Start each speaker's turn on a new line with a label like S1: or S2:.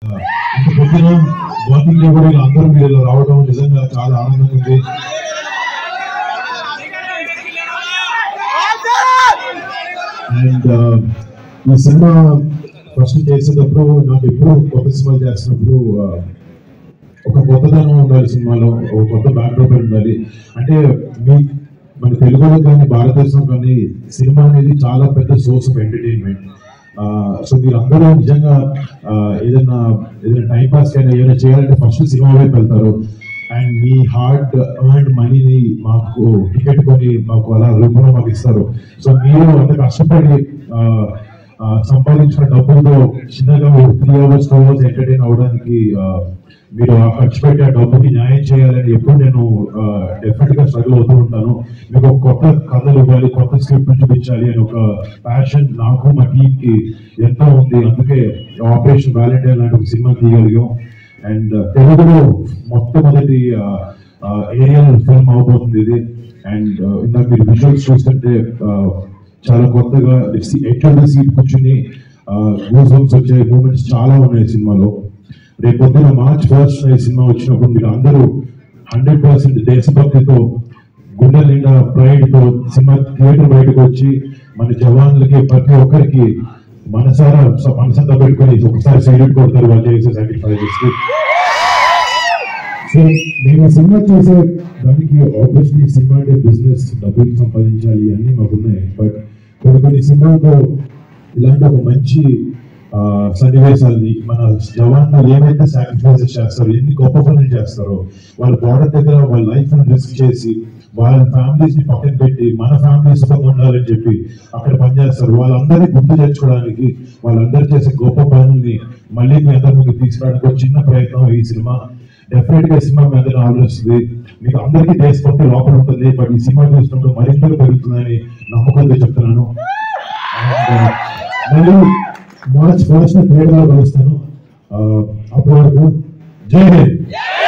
S1: ఇంత పొద్దున walking day కూడా ఇలా అందరూ మీరు ఇలా రావడం నిజంగా చాలా ఆనందంగా ఉంది అండ్ ఈ సినిమా ఫస్ట్ చేసేటప్పుడు నాకు ఎప్పుడు కొత్త సినిమా చేసినప్పుడు uh, ఒక కొత్తదనం ఉండాలి సినిమాలో ఒక కొత్త బ్యాక్డ్రాప్ ఉండాలి అంటే మీ మన తెలుగులో కానీ భారతదేశం కానీ సినిమా అనేది చాలా పెద్ద సోర్స్ ఆఫ్ ఎంటర్టైన్మెంట్ సో మీరు అందరూ నిజంగా ఆ, ఏదైనా ఏదైనా టైం పాస్ అయినా ఏదైనా చేయాలంటే ఫస్ట్ సినిమా వైపు వెళ్తారు అండ్ మీ హార్డ్ ఎర్న్డ్ మనీని మాకు టికెట్ కొని మాకు అలా రూపంలో మాకు ఇస్తారు సో మీరు అంత కష్టపడి ఆ, ఆ, సంపాదించిన డబ్బులతో చిన్నగా three hours two hours entertain అవడానికి ఆ, మీరు ఆ ఖర్చు పెట్టి ఆ డబ్బుకి న్యాయం చేయాలని ఎప్పుడు నేను డెఫినెట్ గా స్ట్రగుల్ అవుతూ ఉంటాను మీకు ఒక కొత్త కథలు ఇవ్వాలి కొత్త స్క్రిప్ట్ చూపించాలి అని ఒక ప్యాషన్ నాకు మా టీమ్ కి ఎంతో ఉంది అందుకే ఆపరేషన్ వ్యాలంటైన్ లాంటి ఒక సినిమా తీయగలిగాం అండ్ తెలుగులో మొట్టమొదటి ఏరియల్ ఫిల్మ్ అవబోతుంది ఇది అండ్ ఇందాక మీరు విజువల్స్ చూస్తుంటే uh, చాలా కొత్తగా ఎట్లా సీట్ కూర్చుని గూస్ బంప్స్ వచ్చే మూమెంట్స్ చాలా ఉన్నాయి సినిమాలో రేపు పొద్దున మార్చ్ ఫస్ట్ ఈ సినిమా వచ్చినప్పుడు మీరు అందరూ హండ్రెడ్ పర్సెంట్ దేశభక్తితో గుండె నిండా ప్రైడ్ తో సినిమా థియేటర్ బయటకు వచ్చి మన జవాన్లకి ప్రతి ఒక్కరికి మనసారా మనసంతా పెట్టుకొని ఒకసారి సైలెంట్ కొడతారు వాళ్ళు చేసే సాక్రిఫైజెస్ సో నేను ఈ సినిమా చేసే దానికి ఆబ్వియస్లీ సినిమా అంటే బిజినెస్ డబ్బులు సంపాదించాలి అన్ని మాకు ఉన్నాయి బట్ కొన్ని కొన్ని సినిమాతో ఇలాంటి ఒక మంచి ఆ, సన్నివేశాల్ని మన జవాన్లు ఏమైతే సాక్రిఫైసెస్ చేస్తారో ఎన్ని గొప్ప పనులు చేస్తారో వాళ్ళ బార్డర్ దగ్గర వాళ్ళ లైఫ్ రిస్క్ చేసి వాళ్ళ ఫ్యామిలీస్ ని పక్కన పెట్టి మన ఫ్యామిలీ సుఖంగా ఉండాలని చెప్పి అక్కడ పనిచేస్తారు వాళ్ళందరినీ గుర్తు తెచ్చుకోవడానికి వాళ్ళందరూ చేసే గొప్ప పనుల్ని మళ్ళీ మీ అందరి ముందుకు తీసుకురావడానికి ఒక చిన్న ప్రయత్నం ఈ సినిమా డెఫినెట్ గా ఈ సినిమా మీ అందరిని ఆలోచిస్తుంది మీకు అందరికీ దేశభక్తి లోపల ఉంటుంది బట్ ఈ సినిమా చూసినప్పుడు మరింతగా పెరుగుతుందని నమ్మకంతో చెప్తున్నాను And, uh, మళ్ళీ మార్చ్ ఫస్ట్ థియేటర్ లో కలుస్తాను Uh, అప్పటి వరకు జై హింద్